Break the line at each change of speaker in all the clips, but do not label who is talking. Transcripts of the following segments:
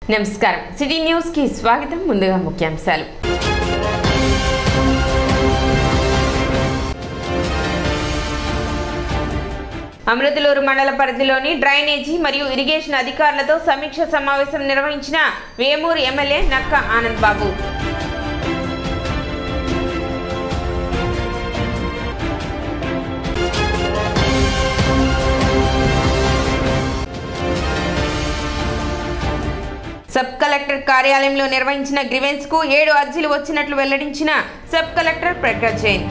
నమస్కారం city news కి స్వాగతం ముందుగా ముఖ్యాంశాలు అమృతలూరు మండల పరిధిలోని డ్రైనేజీ మరియు ఇరిగేషన్ అధికారులతో సమీక్ష సమావేశం నిర్వహించిన వేమూరు ఎమ్మెల్యే నక్క ఆనంద్ బాబు సబ్ కలెక్టర్ కార్యాలయంలో నిర్వహించిన గ్రివెన్స్ కు ఏడు అర్జీలు వచ్చినట్లు వెల్లడించిన సబ్ కలెక్టర్ ప్రకాష్ జైన్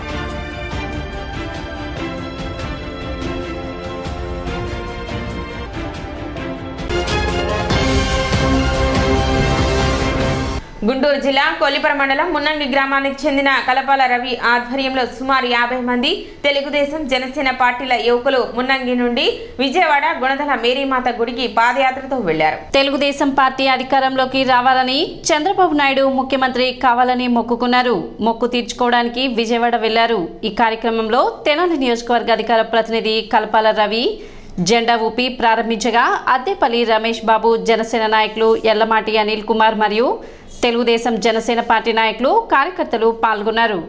గుంటూరు జిల్లా కొల్లిపర మండలం మున్నంగి గ్రామానికి చెందిన కలపాల రవి ఆధ్వర్యంలో సుమారు యాభై మంది తెలుగుదేశం జనసేన పార్టీల యువకులు మున్నంగి నుండి విజయవాడ గుణదల మేరీమాత గుడికి పాదయాత్రతో వెళ్లారు
తెలుగుదేశం పార్టీ అధికారంలోకి రావాలని చంద్రబాబు నాయుడు ముఖ్యమంత్రి కావాలని మొక్కుకున్నారు మొక్కు తీర్చుకోవడానికి విజయవాడ వెళ్లారు ఈ కార్యక్రమంలో తెనాలి నియోజకవర్గ అధికార ప్రతినిధి కల్పాల రవి జెండా ఊపి ప్రారంభించగా అద్దెపల్లి రమేష్ బాబు జనసేన నాయకులు ఎల్లమాటి అనిల్ కుమార్ మరియు తెలుగుదేశం జనసేన పార్టీ నాయకులు కార్యకర్తలు పాల్గొన్నారు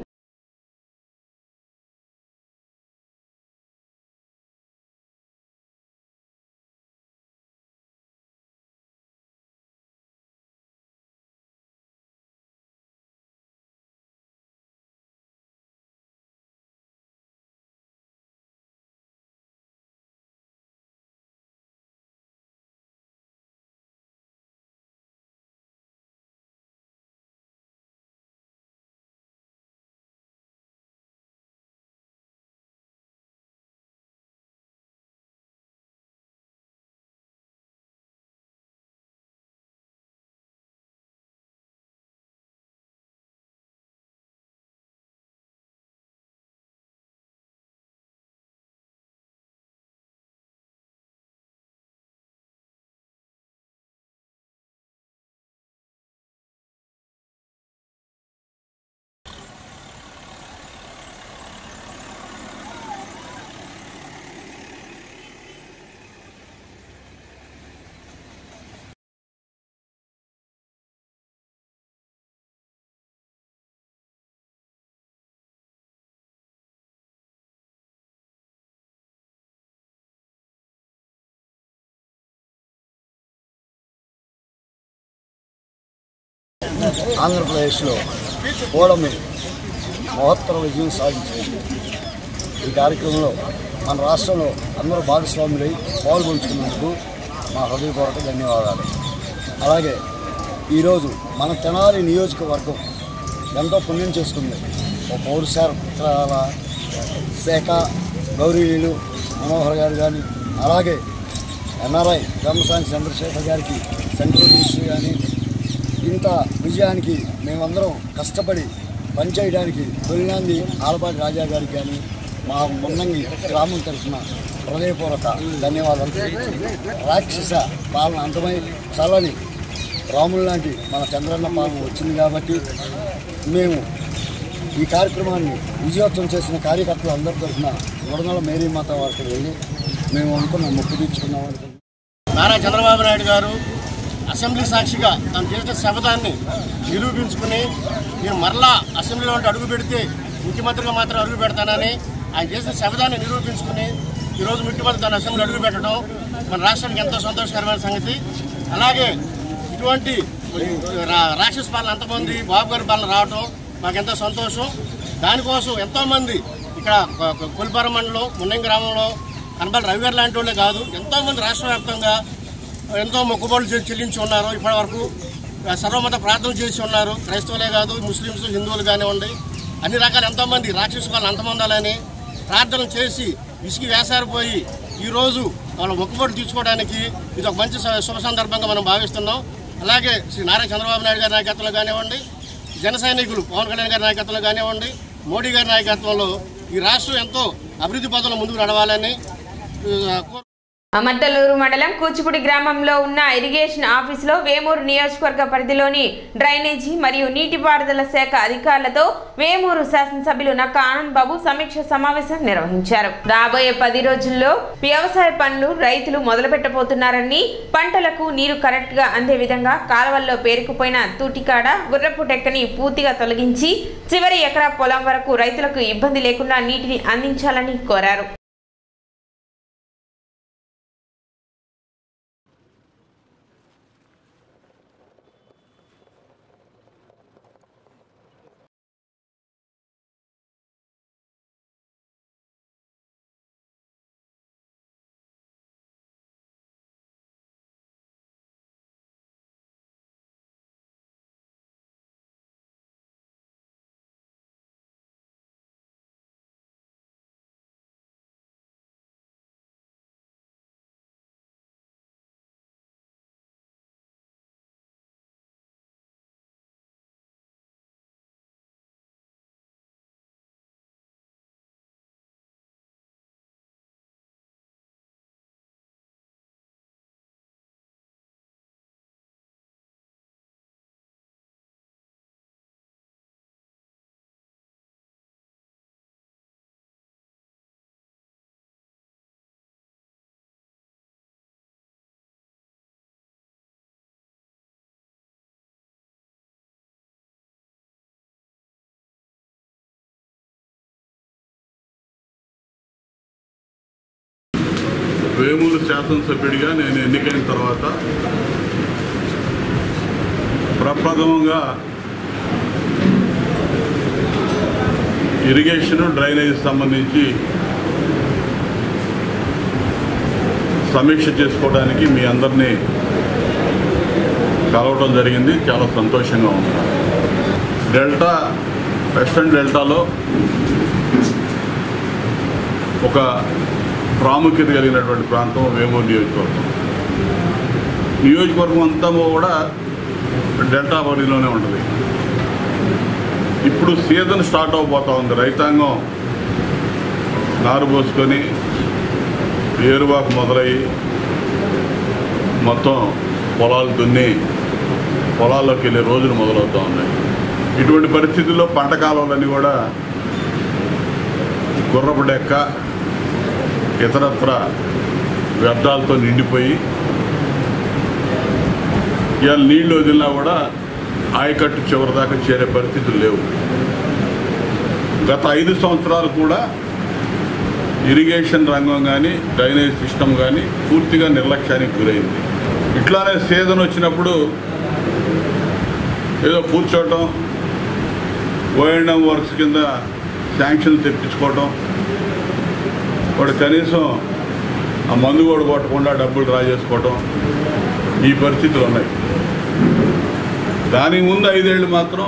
ఆంధ్రప్రదేశ్లో ఓడమి మహత్తర విజయం సాధించింది ఈ కార్యక్రమంలో మన రాష్ట్రంలో అందరూ భాగస్వాములై పాల్గొంచుకున్నందుకు మా హృదయపూర్వక ధన్యవాదాలు అలాగే ఈరోజు మన తెనాలి నియోజకవర్గం ఎంతో పుణ్యం చేసుకుంది ఓ పౌరసాల శాఖ గౌరీలు మనోహర్ గారు కానీ అలాగే ఎన్ఆర్ఐ బ్రహ్మసాని చంద్రశేఖర్ గారికి సెంట్రల్ మినిస్టర్ కానీ ఇంత విజయానికి మేమందరం కష్టపడి పనిచేయడానికి తొలినాంది ఆలపాటి రాజా గారికి కానీ మా మున్నంగి గ్రామం తరఫున హృదయపూర్వక ధన్యవాదాలు రాక్షస పాలన అంతమై చల్లని రాములు లాంటి మన చంద్రన్న పాలన వచ్చింది కాబట్టి మేము ఈ కార్యక్రమాన్ని విజయోత్సవం చేసిన కార్యకర్తలు అందరి తరఫున వడనల మేరీ మాత వారికి వెళ్ళి మేము అనుకున్న మొక్కు తీర్చుకున్నాం అనుకున్నాం
నారా చంద్రబాబు నాయుడు గారు అసెంబ్లీ సాక్షిగా తను చేసిన శపథాన్ని నిరూపించుకుని నేను మరలా అసెంబ్లీలో ఉంటే అడుగు పెడితే ముఖ్యమంత్రిగా మాత్రం అడుగు పెడతానని ఆయన చేసిన శపథాన్ని నిరూపించుకుని ఈరోజు ముఖ్యమంత్రి తన అసెంబ్లీ అడుగు పెట్టడం మన రాష్ట్రానికి ఎంతో సంతోషకరమైన సంగతి అలాగే ఇటువంటి రా- రాక్షస పాలన అంతమంది బాబు గారి పాలన రావడం మాకెంతో సంతోషం దానికోసం ఎంతోమంది ఇక్కడ కొ- కొ- కొలిపారం మండలం మున్నం గ్రామంలో కనబడి రవి గారు లాంటి వాళ్ళే కాదు ఎంతోమంది రాష్ట్ర వ్యాప్తంగా ఎంతో మొక్కుబడులు చె- చెల్లించి ఉన్నారు ఇప్పటి వరకు సర్వమత ప్రార్థన చేసి ఉన్నారు క్రైస్తవులే కాదు ముస్లింస్ హిందువులు కానివ్వండి అన్ని రకాల ఎంతోమంది రాక్షస పాలన అంతమందాలని ప్రార్థనలు చేసి విసిగి వేసారిపోయి ఈరోజు వాళ్ళ మొక్కుబడులు తీర్చుకోవడానికి ఇది ఒక మంచి స- శుభ సందర్భంగా మనం భావిస్తున్నాం అలాగే శ్రీ నారా చంద్రబాబు నాయుడు గారి నాయకత్వంలో కానివ్వండి జన సైనికులు పవన్ కళ్యాణ్ గారి నాయకత్వంలో కానివ్వండి మోడీ గారి నాయకత్వంలో ఈ రాష్ట్రం ఎంతో అభివృద్ధి పథంలో ముందుకు నడవాలని ఆ, కోరు
అమర్తలూరు మండలం కూచిపూడి గ్రామంలో ఉన్న ఇరిగేషన్ ఆఫీసులో వేమూరు నియోజకవర్గ పరిధిలోని డ్రైనేజీ మరియు నీటిపారుదల శాఖ అధికారులతో వేమూరు శాసనసభ్యులు నక్క ఆనంద్ బాబు సమీక్ష సమావేశం నిర్వహించారు రాబోయే పది రోజుల్లో వ్యవసాయ పనులు రైతులు మొదలుపెట్టబోతున్నారని పంటలకు నీరు కరెక్ట్ గా అందే విధంగా కాలువల్లో పేరుకుపోయిన తూటికాడ గుర్రపు డెక్కని పూర్తిగా తొలగించి చివరి ఎకరా పొలం వరకు రైతులకు ఇబ్బంది లేకుండా నీటిని అందించాలని కోరారు
వేమూరు శాసనసభ్యుడిగా నేను ఎన్నికైన తర్వాత ప్రప్రథమంగా ఇరిగేషన్ డ్రైనేజ్ సంబంధించి సమీక్ష చేసుకోవడానికి మీ అందరినీ కలవటం జరిగింది చాలా సంతోషంగా ఉంది డెల్టా వెస్ట్రన్ డెల్టాలో ఒక ప్రాముఖ్యత కలిగినటువంటి ప్రాంతం వేమూరు నియోజకవర్గం నియోజకవర్గం అంతా కూడా డెల్టా పరిధిలోనే ఉంటుంది ఇప్పుడు సీజన్ స్టార్ట్ అవబోతా ఉంది రైతాంగం నారు పోసుకొని ఏరువాకు మొదలయ్యి మొత్తం పొలాలు దున్ని పొలాల్లోకి వెళ్ళే రోజులు మొదలవుతూ ఉన్నాయి ఇటువంటి పరిస్థితుల్లో పంట కాలువలన్నీ కూడా గుర్రపు డెక్క ఇతరత్ర వ్యర్థాలతో నిండిపోయి ఇవాళ నీళ్లు వదిలినా కూడా ఆయకట్టు చివరి దాకా చేరే పరిస్థితులు లేవు గత ఐదు సంవత్సరాలు కూడా ఇరిగేషన్ రంగం కానీ డ్రైనేజ్ సిస్టమ్ కానీ పూర్తిగా నిర్లక్ష్యానికి గురైంది ఇట్లానే సీజన్ వచ్చినప్పుడు ఏదో కూర్చోవటం ఓఎండ్ఎం వర్క్స్ కింద శాంక్షన్ తెప్పించుకోవటం వాడు కనీసం ఆ మందు కూడా కొట్టకుండా డబ్బులు డ్రా చేసుకోవటం ఈ పరిస్థితులు ఉన్నాయి దానికి ముందు ఐదేళ్ళు మాత్రం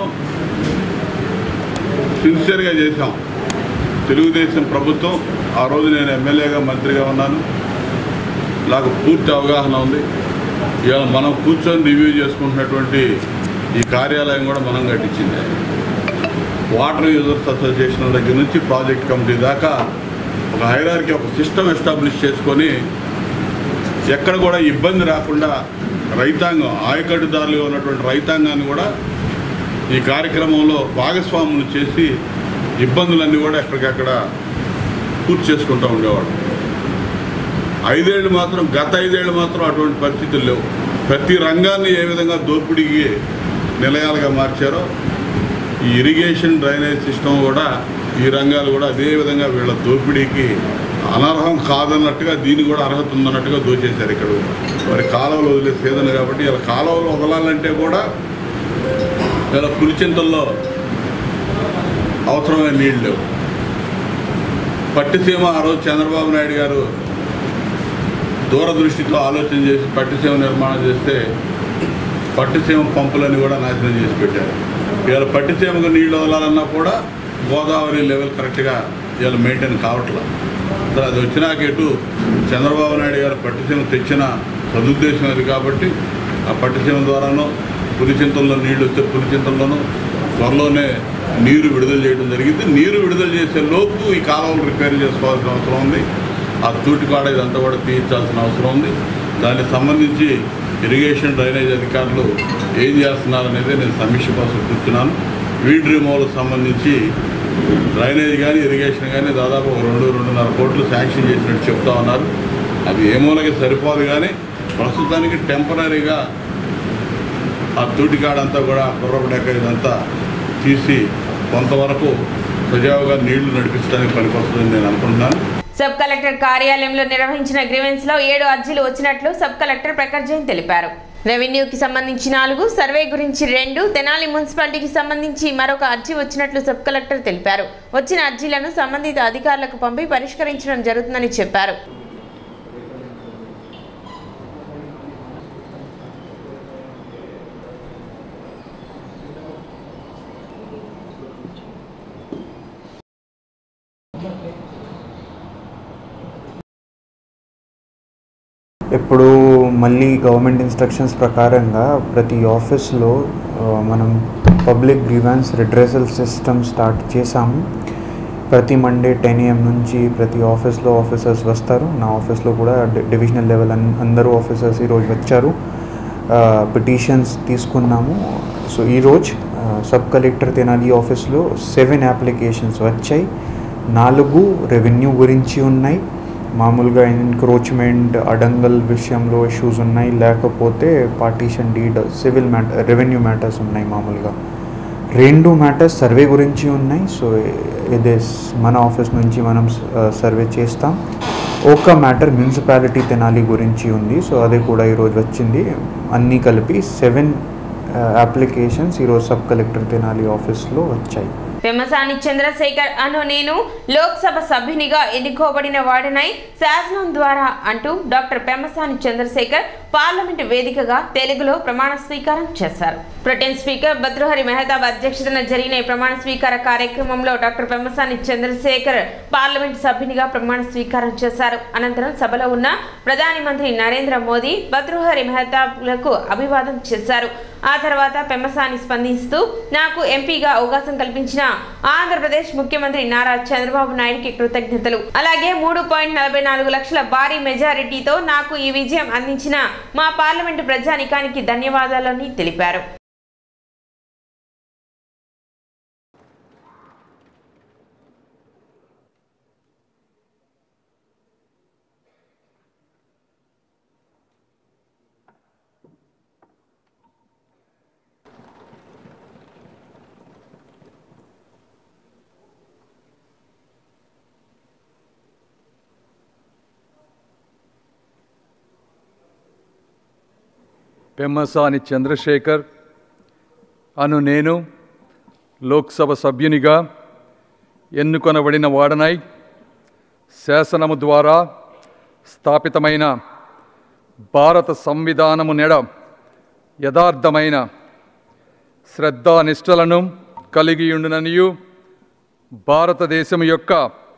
సిన్సియర్గా చేశాం తెలుగుదేశం ప్రభుత్వం ఆ రోజు నేను ఎమ్మెల్యేగా మంత్రిగా ఉన్నాను నాకు పూర్తి అవగాహన ఉంది ఇవాళ మనం కూర్చొని రివ్యూ చేసుకుంటున్నటువంటి ఈ కార్యాలయం కూడా మనం కట్టించింది వాటర్ యూజర్స్ అసోసియేషన్ దగ్గర నుంచి ప్రాజెక్ట్ కమిటీ దాకా ఒక హైరార్కి ఒక సిస్టమ్ ఎస్టాబ్లిష్ చేసుకొని ఎక్కడ కూడా ఇబ్బంది రాకుండా రైతాంగం ఆయకట్టుదారులుగా ఉన్నటువంటి రైతాంగాన్ని కూడా ఈ కార్యక్రమంలో భాగస్వాములు చేసి ఇబ్బందులన్నీ కూడా ఎక్కడికక్కడ పూర్తి చేసుకుంటూ ఉండేవాడు ఐదేళ్ళు మాత్రం గత ఐదేళ్ళు మాత్రం అటువంటి పరిస్థితులు లేవు ప్రతి రంగాన్ని ఏ విధంగా దోపిడీకి నిలయాలుగా మార్చారో ఈ ఇరిగేషన్ డ్రైనేజ్ సిస్టమ్ కూడా ఈ రంగాలు కూడా అదే విధంగా వీళ్ళ దోపిడీకి అనర్హం కాదన్నట్టుగా దీన్ని కూడా అర్హత ఉందన్నట్టుగా దోచేశారు ఇక్కడ మరి కాలువలు వదిలే సీజన్ కాబట్టి ఇలా కాలువలు వదలాలంటే కూడా ఇలా పులిచింతల్లో అవసరమైన నీళ్ళు లేవు పట్టిసీమ ఆ రోజు చంద్రబాబు నాయుడు గారు దూరదృష్టితో ఆలోచన చేసి పట్టిసీమ నిర్మాణం చేస్తే పట్టిసీమ పంపులని కూడా నాశనం చేసి పెట్టారు ఇవాళ పట్టిసీమకు నీళ్ళు వదలాలన్నా కూడా గోదావరి లెవెల్ కరెక్ట్గా ఇవాళ మెయింటైన్ కావట్లేదు అసలు అది వచ్చినాక ఎటు చంద్రబాబు నాయుడు గారు పట్టిసీమ తెచ్చిన సదుద్దేశం అది కాబట్టి ఆ పట్టిసీమ ద్వారానో పులిచింతల్లో నీళ్లు వస్తే పులిచింతల్లోనూ త్వరలోనే నీరు విడుదల చేయడం జరిగింది నీరు విడుదల చేసే లోపు ఈ కాలువలు రిపేర్ చేసుకోవాల్సిన అవసరం ఉంది ఆ తూటికాడ ఇదంతా కూడా తీయించాల్సిన అవసరం ఉంది దానికి సంబంధించి ఇరిగేషన్ డ్రైనేజ్ అధికారులు ఏం చేస్తున్నారు అనేది నేను సమీక్ష కోసం కూర్చున్నాను వీడ్ రిమూవల్కి సంబంధించి డ్రైనేజ్ కానీ ఇరిగేషన్ కానీ దాదాపు ఒక రెండు రెండున్నర కోట్లు శాంక్షన్ చేసినట్టు చెప్తా ఉన్నారు అది ఏ మూలకి సరిపోదు కానీ ప్రస్తుతానికి టెంపరీగా ఆ తూటికాడంతా కూడా కుర్రపడెక్క ఇదంతా తీసి కొంతవరకు సజావుగా నీళ్లు నడిపించడానికి పనికొస్తుందని నేను అనుకుంటున్నాను
సబ్ కలెక్టర్ కార్యాలయంలో నిర్వహించిన గ్రీవెన్స్ లో ఏడు అర్జీలు వచ్చినట్లు సబ్ కలెక్టర్ ప్రకాష్ జైన్ తెలిపారు రెవెన్యూకి సంబంధించి నాలుగు సర్వే గురించి రెండు తెనాలి మున్సిపాలిటీకి సంబంధించి మరొక అర్జీ వచ్చినట్లు సబ్ కలెక్టర్ తెలిపారు వచ్చిన అర్జీలను సంబంధిత అధికారులకు పంపి పరిష్కరించడం జరుగుతుందని చెప్పారు
ఇప్పుడు మళ్ళీ గవర్నమెంట్ ఇన్స్ట్రక్షన్స్ ప్రకారంగా ప్రతి ఆఫీస్లో ఆ, మనం public grievance redressal system start చేసాము ప్రతి మండే టెన్ ఏఎం నుంచి ప్రతి ఆఫీస్లో ఆఫీసర్స్ వస్తారు నా ఆఫీస్లో కూడా డి- డివిజనల్ లెవెల్ అన్ అందరూ ఆఫీసర్స్ ఈరోజు వచ్చారు పిటిషన్స్ తీసుకున్నాము సో ఈరోజు సబ్ కలెక్టర్ తెనాలి ఆఫీస్లో సెవెన్ అప్లికేషన్స్ వచ్చాయి నాలుగు రెవెన్యూ గురించి ఉన్నాయి మామూలుగా ఎన్క్రోచ్మెంట్ అడంగల్ విషయంలో ఇష్యూస్ ఉన్నాయి లేకపోతే partition deed civil matter revenue matters ఉన్నాయి మామూలుగా రెండు మ్యాటర్స్ సర్వే గురించి ఉన్నాయి సో ఇదే స్- మన ఆఫీస్ నుంచి మనం సర్వే చేస్తాం ఒక మ్యాటర్ మున్సిపాలిటీ తెనాలి గురించి ఉంది సో అది కూడా ఈరోజు వచ్చింది అన్నీ కలిపి సెవెన్ అప్లికేషన్స్ ఈరోజు సబ్ కలెక్టర్ తెనాలి ఆఫీస్లో వచ్చాయి
పెమ్మసాని చంద్రశేఖర్ అను నేను లోక్సభ సభ్యునిగా ఎన్నుకోబడిన వాడినై శాసనం ద్వారా అంటూ డాక్టర్ పెమ్మసాని చంద్రశేఖర్ పార్లమెంటు వేదికగా తెలుగులో ప్రమాణ స్వీకారం చేశారు ప్రొటెన్ స్పీకర్ భద్రహరి మెహతాబ్ అధ్యక్షతన జరిగిన ఈ ప్రమాణ స్వీకార కార్యక్రమంలో డాక్టర్ పెమ్మసాని చంద్రశేఖర్ పార్లమెంటు సభ్యునిగా ప్రమాణ స్వీకారం చేశారు అనంతరం సభలో ఉన్న ప్రధాని మంత్రి నరేంద్ర మోదీ భద్రహరి మెహతాబ్లకు అభివాదం చేశారు ఆ తర్వాత పెమ్మసాని స్పందిస్తూ నాకు ఎంపీగా అవకాశం కల్పించిన ఆంధ్రప్రదేశ్ ముఖ్యమంత్రి నారా చంద్రబాబు నాయుడుకి కృతజ్ఞతలు అలాగే మూడు పాయింట్ నలభై నాలుగు లక్షల భారీ మెజారిటీతో నాకు ఈ విజయం అందించిన మా పార్లమెంటు ప్రజానికానికి ధన్యవాదాలని తెలిపారు
పెమ్మసాని చంద్రశేఖర్ అను నేను లోక్సభ సభ్యునిగా ఎన్నుకొనబడిన వాడనై శాసనము ద్వారా స్థాపితమైన భారత సంవిధానము నెడ యథార్థమైన శ్రద్ధానిష్టలను కలిగి ఉండుననియు భారతదేశం యొక్క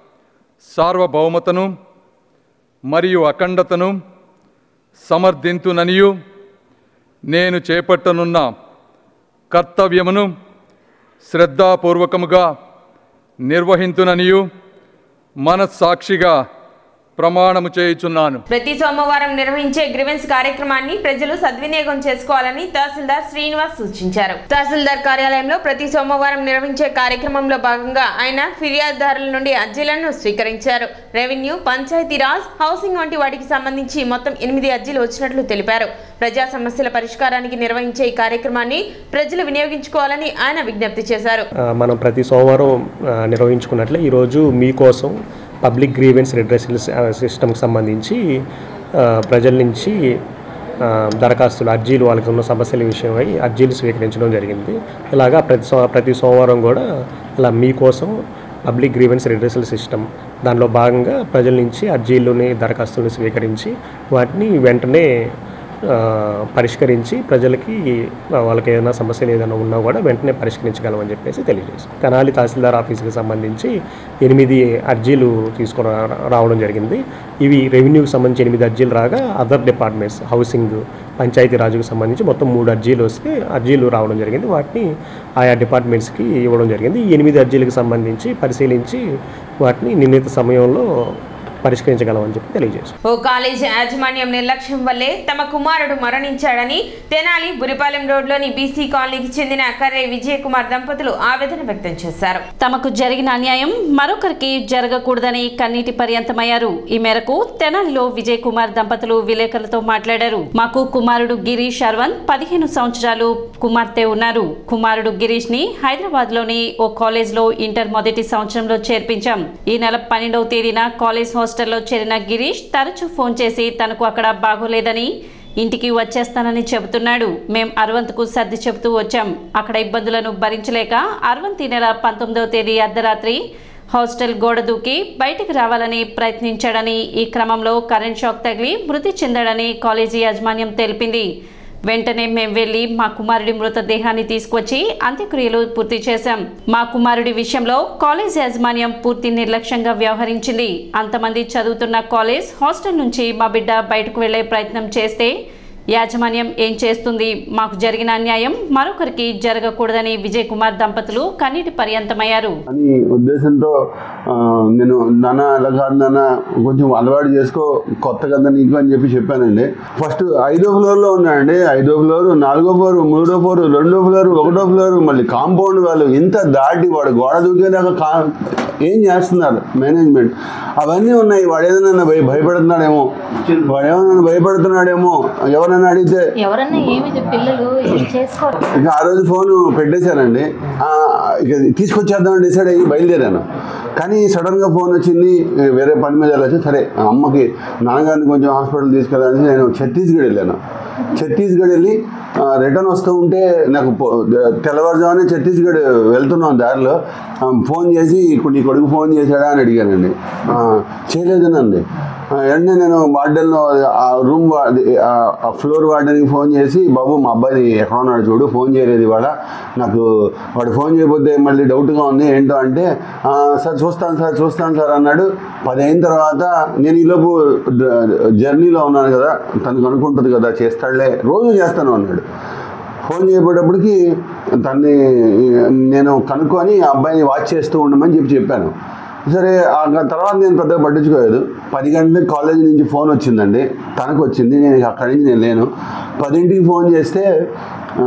సార్వభౌమతను మరియు అఖండతను సమర్థింతుననియు నేను చేపట్టనున్న కర్తవ్యమును శ్రద్ధాపూర్వకముగా నిర్వహింతుననియు మనస్సాక్షిగా ప్రమాణము చేయుచున్నాను
ప్రతి సోమవారం నిర్వహించే గ్రివెన్స్ కార్యక్రమాన్ని ప్రజలు సద్వినియోగం చేసుకోవాలని తహసీల్దార్ శ్రీనివాస్ సూచించారు తహసీల్దార్ కార్యాలయంలో ప్రతి సోమవారం నిర్వహించే కార్యక్రమంలో భాగంగా ఆయన ఫిర్యాదుదారుల నుండి అర్జీలను స్వీకరించారు రెవెన్యూ పంచాయతీరాజ్ హౌసింగ్ వంటి వాటికి సంబంధించి మొత్తం ఎనిమిది అర్జీలు వచ్చినట్లు తెలిపారు ప్రజా సమస్యల పరిష్కారానికి నిర్వహించే ఈ కార్యక్రమాన్ని ప్రజలు వినియోగించుకోవాలని ఆయన విజ్ఞప్తి చేశారు
ఆ, మనం ప్రతి సోమవారం ఆ, నిర్వహించుకున్నట్లే ఈరోజు మీకోసం పబ్లిక్ గ్రీవెన్స్ రిడ్రెసల్ సిస్టమ్కి సంబంధించి ఆ, ప్రజల నుంచి ఆ, దరఖాస్తులు అర్జీలు వాళ్ళకి ఉన్న సమస్యల విషయమై అర్జీలు స్వీకరించడం జరిగింది ఇలాగా ప్రతి సో ప్రతి సోమవారం కూడా అలా మీకోసం పబ్లిక్ గ్రీవెన్స్ రిడ్రెసల్ సిస్టమ్ దానిలో భాగంగా ప్రజల నుంచి అర్జీలని దరఖాస్తులను స్వీకరించి వాటిని వెంటనే ఆ, పరిష్కరించి ప్రజలకి ఆ, వాళ్ళకి ఏదైనా సమస్యలు ఏదైనా ఉన్నా కూడా వెంటనే పరిష్కరించగలమని చెప్పేసి తెలియజేస్తాం తెనాలి తహసీల్దార్ ఆఫీస్కి సంబంధించి ఎనిమిది అర్జీలు తీసుకుని రా- రావడం జరిగింది ఇవి రెవెన్యూకి సంబంధించి ఎనిమిది అర్జీలు రాగా అదర్ డిపార్ట్మెంట్స్ హౌసింగ్ పంచాయతీ రాజుకు సంబంధించి మొత్తం మూడు అర్జీలు వస్తే అర్జీలు రావడం జరిగింది వాటిని ఆయా డిపార్ట్మెంట్స్కి ఇవ్వడం జరిగింది ఈ ఎనిమిది అర్జీలకు సంబంధించి పరిశీలించి వాటిని నిర్ణీత సమయంలో పరిష్కరించగలమని చెప్పి తెలియజేస్తాం
ఓ కాలేజీ యాజమాన్యం నిర్లక్ష్యం వల్లే తమ కుమారుడు మరణించాడని తెనాలి బురిపాలెం రోడ్లోని బీసీ కాలనీకి చెందిన కర్రే విజయ్ కుమార్ దంపతులు ఆవేదన వ్యక్తం చేశారు
తమకు జరిగిన అన్యాయం మరొకరికి జరగకూడదని కన్నీటి పర్యంతమయ్యారు ఈ మేరకు తెనాలిలో విజయ్ కుమార్ దంపతులు విలేకరులతో మాట్లాడారు మాకు కుమారుడు గిరీష్ అరవన్ పదిహేను సంవత్సరాలు కుమార్తె ఉన్నారు కుమారుడు గిరీష్ ని హైదరాబాద్ లోని ఓ కాలేజ్ లో ఇంటర్ మొదటి సంవత్సరంలో చేర్పించాం ఈ నెల పన్నెండవ తేదీన కాలేజ్ హాస్టల్లో చేరిన గిరీష్ తరచూ ఫోన్ చేసి తనకు అక్కడ బాగోలేదని ఇంటికి వచ్చేస్తానని చెబుతున్నాడు మేం అరవంత్కు సర్ది చెబుతూ వచ్చాం అక్కడ ఇబ్బందులను భరించలేక అరవంత్ ఈ నెల పంతొమ్మిదవ తేదీ అర్ధరాత్రి హాస్టల్ గోడ దూకి బయటికి రావాలని ప్రయత్నించాడని ఈ క్రమంలో కరెంట్ షాక్ తగిలి మృతి చెందాడని కాలేజీ యాజమాన్యం తెలిపింది వెంటనే మేం వెళ్లి మా కుమారుడి మృతదేహాన్ని తీసుకొచ్చి అంత్యక్రియలు పూర్తి చేశాం మా కుమారుడి విషయంలో కాలేజ్ యాజమాన్యం పూర్తి నిర్లక్ష్యంగా వ్యవహరించింది అంతమంది చదువుతున్న కాలేజ్ హాస్టల్ నుంచి మా బిడ్డ బయటకు వెళ్లే ప్రయత్నం చేస్తే యాజమాన్యం ఏం చేస్తుంది మాకు జరిగిన అన్యాయం మరొకరికి జరగకూడదని విజయ్ కుమార్ దంపతులు కన్నీటి పర్యంతమయ్యారు
అని ఉద్దేశంతో ఆ, నేను నాన్న అలా కాదు నాన్న కొంచెం అలవాటు చేసుకో కొత్త కదా నీకు అని చెప్పి చెప్పానండి ఫస్ట్ ఐదో ఫ్లోర్లో ఉన్నానండి ఐదో ఫ్లోర్ నాలుగో ఫ్లోర్ మూడో ఫ్లోర్ రెండో ఫ్లోర్ ఒకటో ఫ్లోర్ మళ్ళీ కాంపౌండ్ వాళ్ళు ఇంత దాటి వాడు గోడ దూకేదాకా కా ఏం చేస్తున్నారు మేనేజ్మెంట్ అవన్నీ ఉన్నాయి వాడు ఏదైనా భయ భయపడుతున్నాడేమో వాడు ఏమైనా భయపడుతున్నాడేమో ఎవరైనా అడిగితే
ఎవరన్నా ఏమి చెప్పి పిల్లలు ఏం చేసుకోరు
ఇక ఆ రోజు ఫోన్ పెట్టేశానండి ఆ, ఇక తీసుకొచ్చేద్దామని డిసైడ్ అయ్యి బయలుదేరాను కానీ సడన్గా ఫోన్ వచ్చింది ఇక వేరే పని మీద వెళ్ళచ్చు సరే ఆ అమ్మకి నాన్నగారిని కొంచెం హాస్పిటల్ తీసుకెళ్ళాలని నేను ఛత్తీస్గఢ్ వెళ్ళాను ఛత్తీస్గఢ్ వెళ్ళి రిటర్న్ వస్తూ ఉంటే నాకు పో- తెల్లవారుజామునే ఛత్తీస్గఢ్ వెళ్తున్నాం దారిలో ఆ, ఫోన్ చేసి ఇప్పుడు నీ కొడుకు ఫోన్ చేశాడా అని అడిగానండి ఆ, చేయలేదనండి ఆ, వెంటనే నేను వార్డెన్లో ఆ రూమ్ వా- అది, ఆ- ఆ ఫ్లోర్ వార్డెన్కి ఫోన్ చేసి బాబు మా అబ్బాయి ఎక్కడ ఉన్నాడు చూడు ఫోన్ చేయలేదు ఇవాళ నాకు వాడు ఫోన్ చేయకపోతే మళ్ళీ డౌట్గా ఉంది ఏంటో అంటే "ఆ, సార్ చూస్తాను సార్ చూస్తాను సార్ అన్నాడు పది అయిన తర్వాత నేను ఈలోపు డ- జర్నీలో ఉన్నాను కదా తనకు అనుకుంటుంది కదా చేస్తాడులే రోజు చేస్తాను అన్నాడు ఫోన్ చేయబడేటప్పటికి తన్ని నేను కనుక్కొని ఆ అబ్బాయిని వాచ్ చేస్తూ ఉండమని చెప్పి చెప్పాను సరే ఆ తర్వాత నేను పెద్దగా పట్టించుకోలేదు పది గంటలకు కాలేజీ నుంచి ఫోన్ వచ్చిందండి తనకు వచ్చింది నేను ఇక అక్కడి నుంచి నేను లేను పదింటికి ఫోన్ చేస్తే ఆ,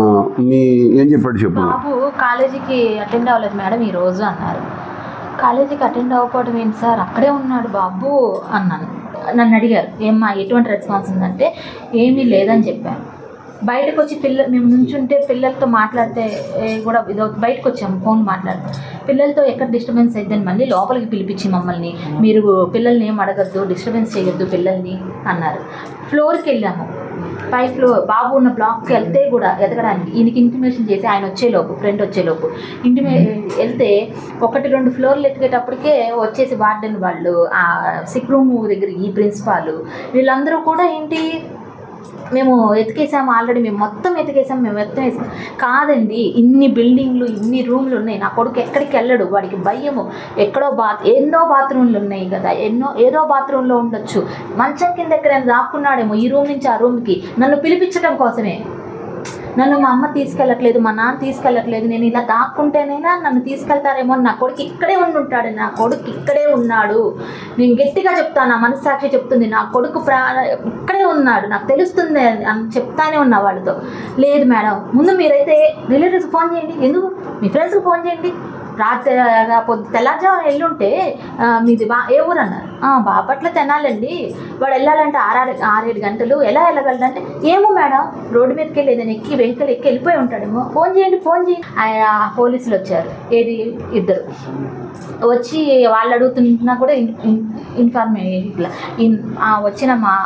మీ ఏం చెప్పాడు చెప్పు
బాబు కాలేజీకి అటెండ్ అవ్వలేదు మేడం ఈ రోజు అన్నారు కాలేజీకి అటెండ్ అవ్వకపోవడం ఏంటి సార్ అక్కడే ఉన్నాడు బాబు అన్నాను నన్ను అడిగారు ఏమ్మా ఎటువంటి రెస్పాన్స్ ఉందంటే ఏమీ లేదని చెప్పాను బయటకు వచ్చి పిల్ల మేము నుంచుంటే పిల్లలతో మాట్లాడితే ఏ, కూడా ఇదో బయటకు వచ్చాము ఫోన్ మాట్లాడితే పిల్లలతో ఎక్కడ డిస్టర్బెన్స్ అయిద్దని మళ్ళీ లోపలికి పిలిపించి మమ్మల్ని మీరు పిల్లల్ని ఏం అడగద్దు డిస్టర్బెన్స్ చేయొద్దు పిల్లల్ని అన్నారు ఫ్లోర్కి వెళ్ళాము పై ఫ్లోర్ బాబు ఉన్న బ్లాక్కి వెళ్తే కూడా ఎదగడానికి ఈయనకి ఇంటిమేషన్ చేసి ఆయన వచ్చేలోపు ఫ్రెండ్ వచ్చేలోపు ఇంటిమే వెళ్తే ఒకటి రెండు ఫ్లోర్లు ఎతికేటప్పటికే వచ్చేసి వార్డెన్ వాళ్ళు ఆ సిక్ రూమ్ దగ్గర ఈ ప్రిన్సిపాల్ వీళ్ళందరూ కూడా ఏంటి మేము ఎతికేసాము ఆల్రెడీ మేము మొత్తం ఎతికేసాం మేము మొత్తం వేసాం కాదండి ఇన్ని బిల్డింగ్లు ఇన్ని రూమ్లు ఉన్నాయి నా కొడుకు ఎక్కడికి వెళ్ళడు వాడికి భయము ఎక్కడో బాత్ ఎన్నో బాత్రూమ్లు ఉన్నాయి కదా ఎన్నో ఏదో బాత్రూంలో ఉండొచ్చు మంచం కింద ఎక్కడైనా దాక్కున్నాడేమో ఈ రూమ్ నుంచి ఆ రూమ్కి నన్ను పిలిపించడం కోసమే నన్ను మా అమ్మ తీసుకెళ్ళట్లేదు మా నాన్న తీసుకెళ్ళట్లేదు నేను ఇలా దాక్కుంటేనైనా నన్ను తీసుకెళ్తారేమో అని నా కొడుకు ఇక్కడే ఉండి ఉంటాడు నా కొడుకు ఇక్కడే ఉన్నాడు నేను గట్టిగా చెప్తాను నా మనస్సాక్షి చెప్తుంది నా కొడుకు ప్రా ఇక్కడే ఉన్నాడు నాకు తెలుస్తుంది అని అని చెప్తానే ఉన్నా వాళ్ళతో లేదు మేడం ముందు మీరైతే రిలేటివ్స్ ఫోన్ చేయండి ఎందుకు మీ ఫ్రెండ్స్కి ఫోన్ చేయండి రాత్రి పొద్దు తెల్లారుజామున ఎల్లుంటే ఆ, మీది బా ఏ ఊరు అన్నారు "ఆ, బాపట్ల తినాలండి వాడు వెళ్ళాలంటే ఆరారు ఆరేడు గంటలు ఎలా వెళ్ళగలడంటే ఏమో మేడం రోడ్డు మీదకి వెళ్ళి ఏదైనా ఎక్కి వెహికల్ ఎక్కి వెళ్ళిపోయి ఉంటాడేమో ఫోన్ చేయండి ఫోన్ చేయండి ఆ ఆ పోలీసులు వచ్చారు ఏది ఇద్దరు వచ్చి వాళ్ళు అడుగుతున్నా కూడా ఇన్- ఇన్- ఇన్ఫార్మ్ ఇట్లా ఇన్ ఆ వచ్చిన మా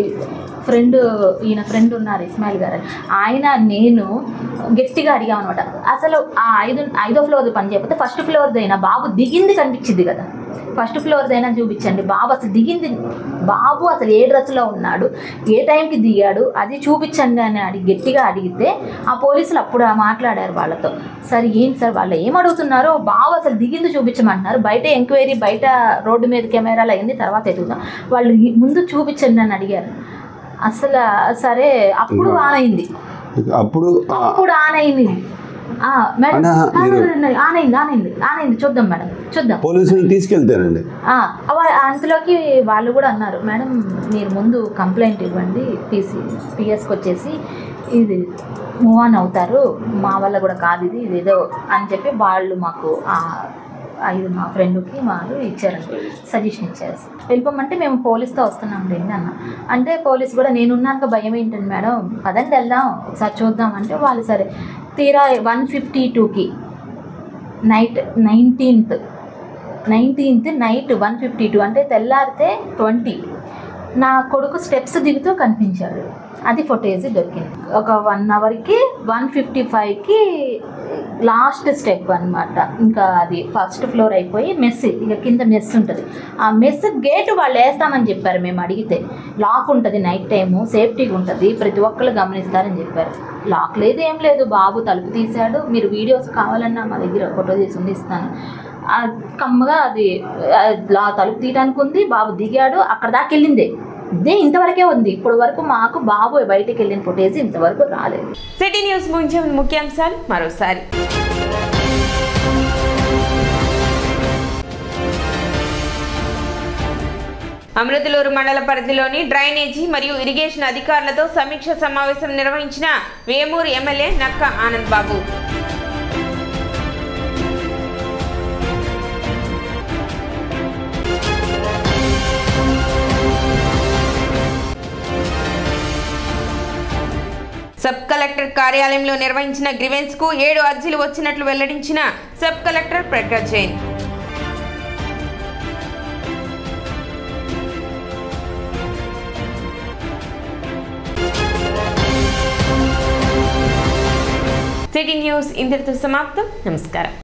ఫ్రెండ్ ఈయన ఫ్రెండ్ ఉన్నారు ఇస్మాయిల్ గారు ఆయన నేను గట్టిగా అడిగామన్నమాట అసలు ఆ ఐదు ఐదో ఫ్లోర్ పని చేయకపోతే ఫస్ట్ ఫ్లోర్దైనా బాబు దిగింది కనిపించింది కదా ఫస్ట్ ఫ్లోర్దైనా చూపించండి బాబు అసలు దిగింది బాబు అసలు ఏ డ్రెస్లో ఉన్నాడు ఏ టైంకి దిగాడు అది చూపించండి అని అడిగి గట్టిగా అడిగితే ఆ పోలీసులు అప్పుడు మాట్లాడారు వాళ్ళతో సరే ఏంటి సార్ వాళ్ళు ఏం అడుగుతున్నారో బాబు అసలు దిగింది చూపించమంటున్నారు బయట ఎంక్వైరీ బయట రోడ్డు మీద కెమెరాలు అయింది తర్వాత ఎదుగుతాం వాళ్ళు ఈ- ముందు చూపించండి అని అడిగారు అసలు సరే అప్పుడు ఆన్ అయింది
అప్పుడు ఆ,
అప్పుడు ఆన్ అయింది ఆ, మేడం
అన్నా, మీరు-
ఆన్ అయింది ఆన్ అయింది ఆన్ అయింది చూద్దాం మేడం చూద్దాం
పోలీసులు తీసుకెళ్తారండి
ఆ, అవ- అంతలోకి వాళ్ళు కూడా అన్నారు మేడం మీరు ముందు కంప్లైంట్ ఇవ్వండి పీసీ పిఎస్కి వచ్చేసి ఇది మూవ్ ఆన్ అవుతారు మా వల్ల కూడా కాదు ఇది ఇదేదో అని చెప్పి వాళ్ళు మాకు ఆ ఐదు మా ఫ్రెండ్కి వాళ్ళు ఇచ్చారండి సజెషన్ ఇచ్చారు వెళ్ళిపోమంటే మేము పోలీస్తో వస్తున్నాం రండి అన్న అంటే పోలీస్ కూడా నేనున్నాక భయం ఏంటండి మేడం పదండి వెళ్దాం ఒకసారి చూద్దాం అంటే వాళ్ళు సరే తీరా వన్ ఫిఫ్టీ టూకి night nineteenth nineteenth night one fifty two అంటే తెల్లారితే ట్వంటీ నా కొడుకు స్టెప్స్ దిగుతూ కనిపించాడు అది ఫుటేజ్ దొరికింది ఒక వన్ అవర్కి వన్ ఫిఫ్టీ ఫైవ్కి లాస్ట్ స్టెప్ అన్నమాట ఇంకా అది ఫస్ట్ ఫ్లోర్ అయిపోయి మెస్ ఇక కింద మెస్ ఉంటుంది ఆ మెస్ గేట్ వాళ్ళు వేస్తామని చెప్పారు మేము అడిగితే లాక్ ఉంటుంది నైట్ టైము సేఫ్టీగా ఉంటుంది ప్రతి ఒక్కరు గమనిస్తారని చెప్పారు లాక్ లేదు ఏం లేదు బాబు తలుపు తీశాడు మీరు వీడియోస్ కావాలన్నా మా దగ్గర ఫోటో తీసి ఉండిస్తాను ఆ కమ్మగా అది ఆ, లా తలుపు తీయడానికి ఉంది బాబు దిగాడు అక్కడ దాకా వెళ్ళిందే ఇదే ఇంతవరకే ఉంది ఇప్పటి వరకు మాకు బాబు బయటికి వెళ్ళిన ఫుటేజ్ ఇంతవరకు రాలేదు
సిటీ న్యూస్ ముగించే ముందు ముఖ్యాంశాలు మరోసారి అమృతలూరు మండల పరిధిలోని డ్రైనేజీ మరియు ఇరిగేషన్ అధికారులతో సమీక్ష సమావేశం నిర్వహించిన వేమూరు ఎమ్మెల్యే నక్క ఆనంద్ బాబు సబ్ కలెక్టర్ కార్యాలయంలో నిర్వహించిన గ్రివెన్స్ కు ఏడు అర్జీలు వచ్చినట్లు వెల్లడించిన sub collector Prakash Jain city news ఇంతటితో సమాప్తం నమస్కారం